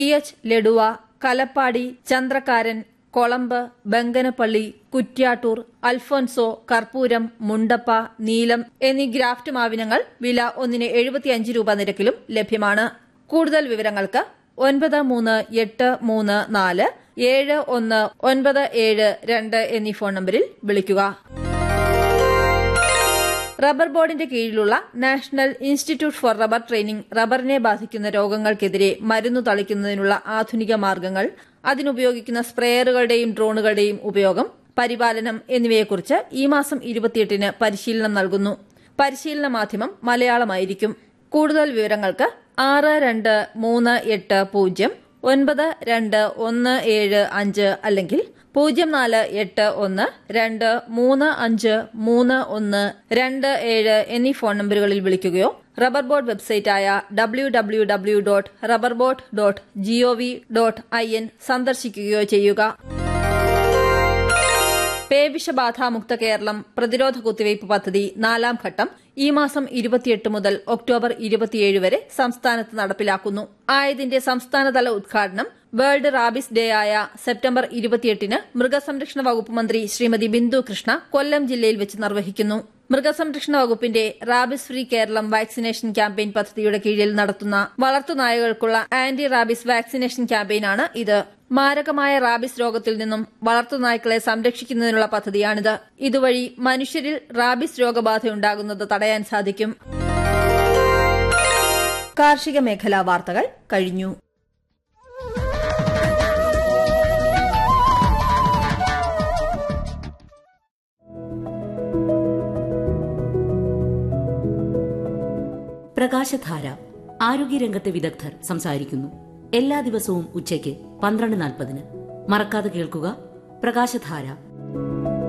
T H ലഡുവ Kalapadi Chandrakaran Kolumbu Banganapalli Kuttiattoor Alphonso Karpooram Mundappa നീലം എന്നീ graft മാവിനങ്ങൾ വില ഒന്നിന് എഴുപത്തിയഞ്ച് രൂപ നിരക്കിലും ലഭ്യമാണ് കൂടുതൽ വിവരങ്ങൾക്ക് ഒൻപത് മൂന്ന് എട്ട് മൂന്ന് നാല് ഏഴ് ഒന്ന് ഒൻപത് ഏഴ് രണ്ട് എന്നീ ഫോൺ നമ്പറിൽ വിളിക്കുക റബ്ബർ ബോർഡിന്റെ കീഴിലുള്ള national institute for rubber training റബ്ബറിനെ ബാധിക്കുന്ന രോഗങ്ങൾക്കെതിരെ മരുന്നു തളിക്കുന്നതിനുള്ള ആധുനിക മാർഗ്ഗങ്ങൾ അതിനുപയോഗിക്കുന്ന സ്പ്രേയറുകളുടെയും ഡ്രോണുകളുടെയും ഉപയോഗം പരിപാലനം എന്നിവയെക്കുറിച്ച് ഈ മാസം ഇരുപത്തിയെട്ടിന് പരിശീലനം നൽകുന്നു പരിശീലന മാധ്യമം മലയാളമായിരിക്കും കൂടുതൽ വിവരങ്ങൾക്ക് ആറ് രണ്ട് മൂന്ന് എട്ട് പൂജ്യം ഒൻപത് രണ്ട് ഒന്ന് ഏഴ് അഞ്ച് അല്ലെങ്കിൽ പൂജ്യം നാല് എട്ട് ഒന്ന് രണ്ട് മൂന്ന് അഞ്ച് മൂന്ന് ഒന്ന് രണ്ട് ഏഴ് എന്നീ ഫോൺ നമ്പറുകളിൽ വിളിക്കുകയോ റബ്ബർ ബോർഡ് വെബ്സൈറ്റായ W W W dot rubber board dot gov dot I N സന്ദർശിക്കുകയോ ചെയ്യുക പേവിഷബാധാമുക്ത കേരളം പ്രതിരോധ കുത്തിവയ്പ് പദ്ധതി നാലാം ഘട്ടം ഈ മാസം ഇരുപത്തിയെട്ട് മുതൽ ഒക്ടോബർ ഇരുപത്തിയേഴ് വരെ സംസ്ഥാനത്ത് നടപ്പിലാക്കുന്നു ആയതിന്റെ സംസ്ഥാനതല ഉദ്ഘാടനം വേൾഡ് റാബിസ് ഡേ ആയ സെപ്റ്റംബർ ഇരുപത്തിയെട്ടിന് മൃഗസംരക്ഷണ വകുപ്പ് മന്ത്രി ശ്രീമതി ബിന്ദു കൃഷ്ണ കൊല്ലം ജില്ലയിൽ വെച്ച് നിർവഹിക്കുന്നു മൃഗസംരക്ഷണ വകുപ്പിന്റെ rabies free Keralam vaccination campaign പദ്ധതിയുടെ കീഴിൽ നടത്തുന്ന വളർത്തുനായകൾക്കുള്ള ആന്റി റാബിസ് വാക്സിനേഷൻ ക്യാമ്പയിനാണ് ഇത് മാരകമായ റാബിസ് രോഗത്തിൽ നിന്നും വളർത്തുനായ്ക്കളെ സംരക്ഷിക്കുന്നതിനുള്ള പദ്ധതിയാണിത് ഇതുവഴി മനുഷ്യരിൽ റാബിസ് രോഗബാധയുണ്ടാകുന്നത് തടയാൻ സാധിക്കും കാർഷിക മേഖലാ വാർത്തകൾ കഴിഞ്ഞു പ്രകാശധാര ആരോഗ്യരംഗത്തെ വിദഗ്ധർ സംസാരിക്കുന്നു എല്ലാ ദിവസവും ഉച്ചയ്ക്ക് പന്ത്രണ്ട് നാൽപ്പതിന് മറക്കാതെ കേൾക്കുക പ്രകാശധാര